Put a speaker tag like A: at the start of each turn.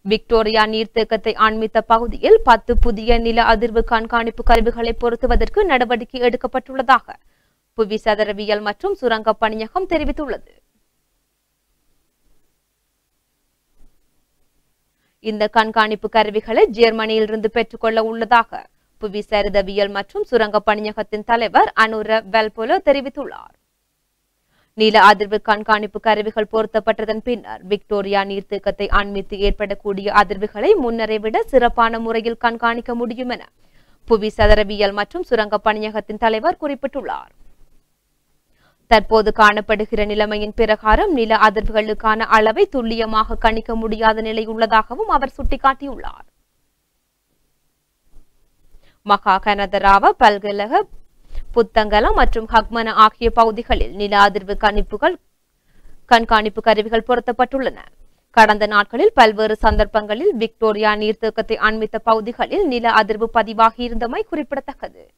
A: Victoria நீர்த்தேக்கத்தை ஆண்மித்த பகுதியில் பத்து புதிய நில அதிர்வு கண்காணிப்பு கருவிகளை பொருத்துவதற்கு நடவடிக்கை எடுக்கப்பட்டுள்ளதாக புவி சதரவியல் மற்றும் சுரங்க பணியகம் தெரிவித்துள்ளது இந்த கண்காணிப்பு கருவிகளை ஜெர்மனியிலிருந்து பெற்றுக்கொள்ள உள்ளதாக புவி சரிதவியல் மற்றும் சுரங்க பணியகத்தின் தலைவர் அனுர வெல்போலோ தெரிவித்துள்ளார் நில அதிர்வு கண்காணிப்பு கருவிகள் பொருத்தப்பட்டதன் பின்னர் விக்டோரியா நீர்த்தேக்கத்தை அண்மித்து ஏற்படக்கூடிய அதிர்வுகளை முன்னரை விட சிறப்பான முறையில் கண்காணிக்க முடியும் என புவி சதரவியல் மற்றும் சுரங்க பணியகத்தின் தலைவர் குறிப்பிட்டுள்ளார் தற்போது காணப்படுகிற நிலைமையின் பிரகாரம் நில அதிர்வுகளுக்கான அளவை துல்லியமாக கணிக்க முடியாத நிலை உள்ளதாகவும் அவர் சுட்டிக்காட்டியுள்ளார் மகா கனதராவ பல்கலக புத்தங்கலம் மற்றும் ஹக்மன ஆகிய பகுதிகளில் நில அதிர்வு கணிப்புகள் கண்காணிப்பு கருவிகள் பொருத்தப்பட்டுள்ளன கடந்த நாட்களில் பல்வேறு சந்தர்ப்பங்களில் விக்டோரியா நீர்த்தேக்கத்தை அண்மித்த பகுதிகளில் நில அதிர்வு பதிவாகி இருந்தமை குறிப்பிடத்தக்கது